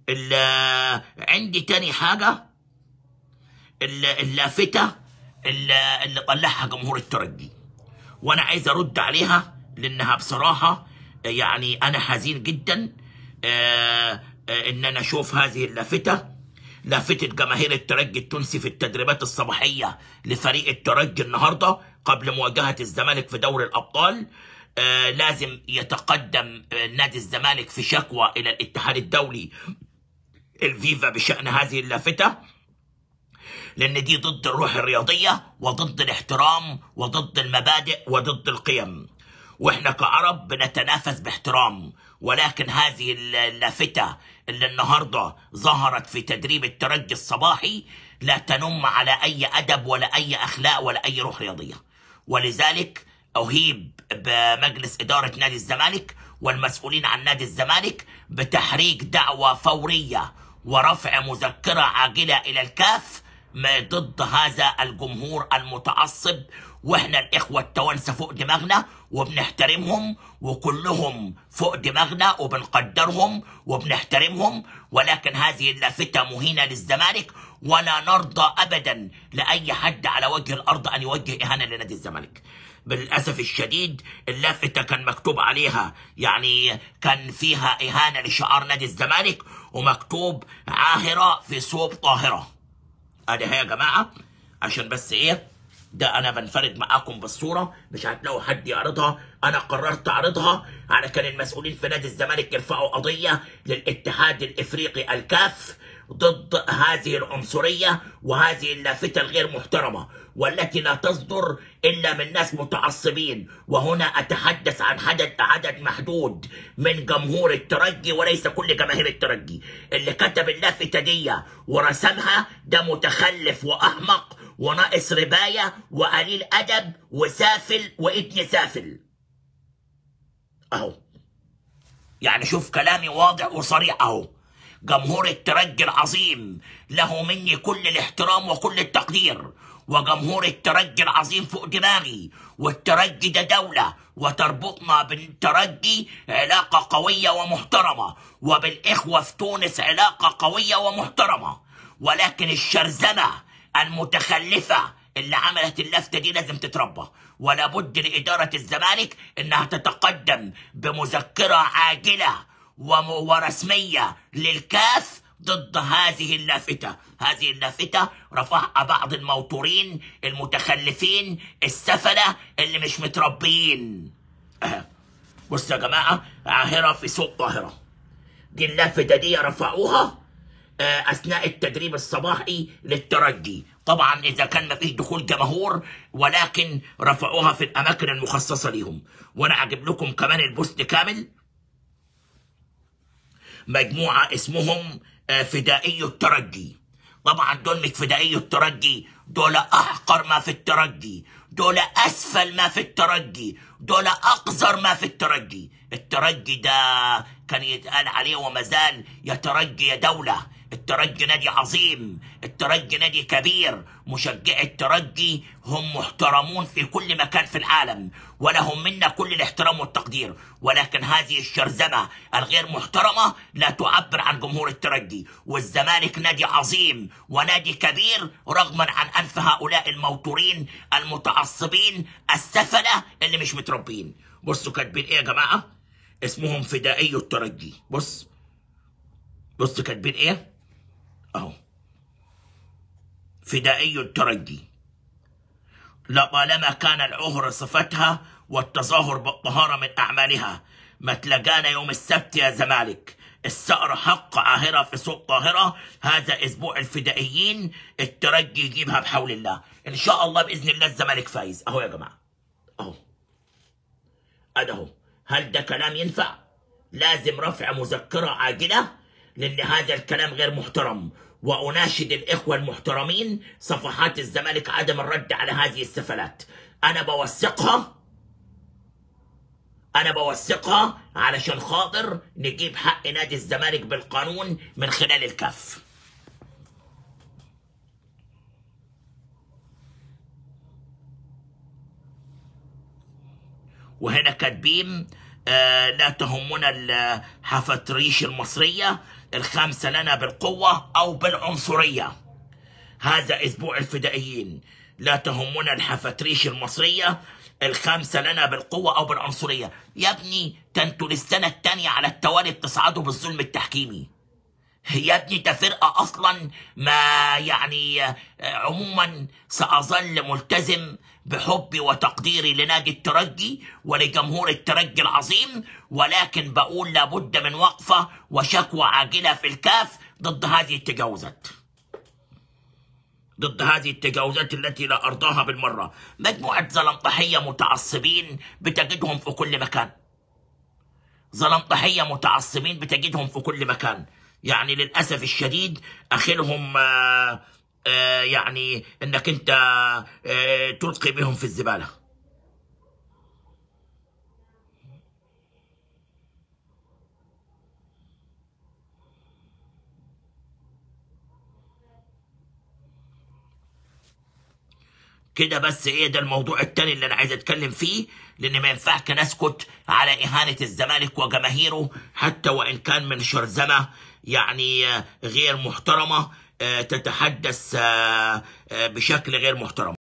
ال- عندي تاني حاجة ال- اللافتة اللي اللي طلعها جمهور الترجي وانا عايز ارد عليها لانها بصراحة يعني انا حزين جدا آه، آه، ان انا اشوف هذه اللافتة لافتة جماهير الترجي التونسي في التدريبات الصباحية لفريق الترجي النهاردة قبل مواجهة الزمالك في دوري الابطال آه، لازم يتقدم آه، نادي الزمالك في شكوى الى الاتحاد الدولي الفيفا بشأن هذه اللافتة لأن دي ضد الروح الرياضية وضد الاحترام وضد المبادئ وضد القيم واحنا كعرب بنتنافس باحترام ولكن هذه اللافتة اللي النهاردة ظهرت في تدريب الترجي الصباحي لا تنم على أي أدب ولا أي أخلاق ولا أي روح رياضية ولذلك أهيب بمجلس إدارة نادي الزمالك والمسؤولين عن نادي الزمالك بتحريك دعوة فورية ورفع مذكرة عاجلة إلى الكاف ما ضد هذا الجمهور المتعصب واحنا الاخوة التوانسة فوق دماغنا وبنحترمهم وكلهم فوق دماغنا وبنقدرهم وبنحترمهم ولكن هذه اللافتة مهينة للزمالك ولا نرضى ابدا لاي حد على وجه الارض ان يوجه اهانة لنادي الزمالك بالاسف الشديد اللافته كان مكتوب عليها يعني كان فيها اهانه لشعار نادي الزمالك ومكتوب عاهره في صوب طاهره ادي هي يا جماعه عشان بس ايه ده انا بنفرد معاكم بالصوره مش هتلاقوا حد يعرضها انا قررت اعرضها على كان المسؤولين في نادي الزمالك يرفعوا قضيه للاتحاد الافريقي الكاف ضد هذه العنصريه وهذه اللافته الغير محترمه والتي لا تصدر الا من ناس متعصبين وهنا اتحدث عن عدد عدد محدود من جمهور الترجي وليس كل جماهير الترجي اللي كتب اللافته دي ورسمها ده متخلف واحمق وناقص ربايه وقليل ادب وسافل وابن سافل اهو يعني شوف كلامي واضح وصريح اهو جمهور الترجي العظيم له مني كل الاحترام وكل التقدير وجمهور الترجي العظيم فوق دماغي والترجي ده دولة وتربطنا بالترجي علاقة قوية ومحترمة وبالإخوة في تونس علاقة قوية ومحترمة ولكن الشرذمة المتخلفة اللي عملت اللفتة دي لازم تتربى ولا بد لإدارة الزمالك إنها تتقدم بمذكرة عاجلة وم- ورسمية للكاف ضد هذه اللافتة هذه اللافتة رفعها بعض الموتورين المتخلفين السفلة اللي مش متربيين أه. بصوا يا جماعة عاهرة في سوق طاهرة دي اللافتة دي رفعوها آه، اثناء التدريب الصباحي للترجي طبعا اذا كان ما فيش دخول جمهور ولكن رفعوها في الاماكن المخصصه ليهم وانا اجيب لكم كمان البوست كامل مجموعه اسمهم آه، فدائي الترجي طبعا دول مش فدائي الترجي دول احقر ما في الترجي دول اسفل ما في الترجي دول اقذر ما في الترجي الترجي ده كان يتقال عليه وما زال يا ترجي يا دوله الترجي نادي عظيم الترجي نادي كبير مشجعي الترجي هم محترمون في كل مكان في العالم ولهم منا كل الاحترام والتقدير ولكن هذه الشرذمة الغير محترمة لا تعبر عن جمهور الترجي والزمالك نادي عظيم ونادي كبير رغما عن أنف هؤلاء الموتورين المتعصبين السفلة اللي مش متربين بصوا كاتبين ايه يا جماعة اسمهم فدائي الترجي بص بص كاتبين ايه اهو فدائي الترجي لطالما كان العهر صفتها والتظاهر بالطهارة من أعمالها ما تلقانا يوم السبت يا زمالك الثأر حق عاهرة في سوق طاهرة هذا أسبوع الفدائيين الترجي يجيبها بحول الله إن شاء الله بإذن الله الزمالك فايز أهو يا جماعة أهو أده أهو هل ده كلام ينفع؟ لازم رفع مذكرة عاجلة لأن هذا الكلام غير محترم وأناشد الإخوة المحترمين صفحات الزمالك عدم الرد على هذه السفلات أنا بوثقها أنا بوثقها علشان خاطر نجيب حق نادي الزمالك بالقانون من خلال الكف وهنا كاتبين آه، لا تهمنا الحفتريش المصرية الخامسة لنا بالقوة أو بالعنصرية هذا أسبوع الفدائيين لا تهمنا الحفتريش المصرية الخامسة لنا بالقوة أو بالعنصرية يا ابني تنتوا للسنة التانية على التوالي بتصعدوا بالظلم التحكيمي يا ابني ده فرقة أصلا ما يعني آه، عموما سأظل ملتزم بحبي وتقديري لنادي الترجي ولجمهور الترجي العظيم ولكن بقول لابد من وقفة وشكوى عاجلة في الكاف ضد هذه التجاوزات ضد هذه التجاوزات التي لا أرضاها بالمرة مجموعة زلمطحية متعصبين بتجدهم في كل مكان زلمطحية متعصبين بتجدهم في كل مكان يعني للأسف الشديد أخرهم آه، آه، يعني أنك أنت آه، تلقي بهم في الزبالة كده بس ايه ده الموضوع التاني اللي انا عايز اتكلم فيه لان ما ينفعش نسكت على اهانه الزمالك وجماهيره حتى وان كان من شرذمه يعني آه، غير محترمه آه، تتحدث آه، آه، بشكل غير محترم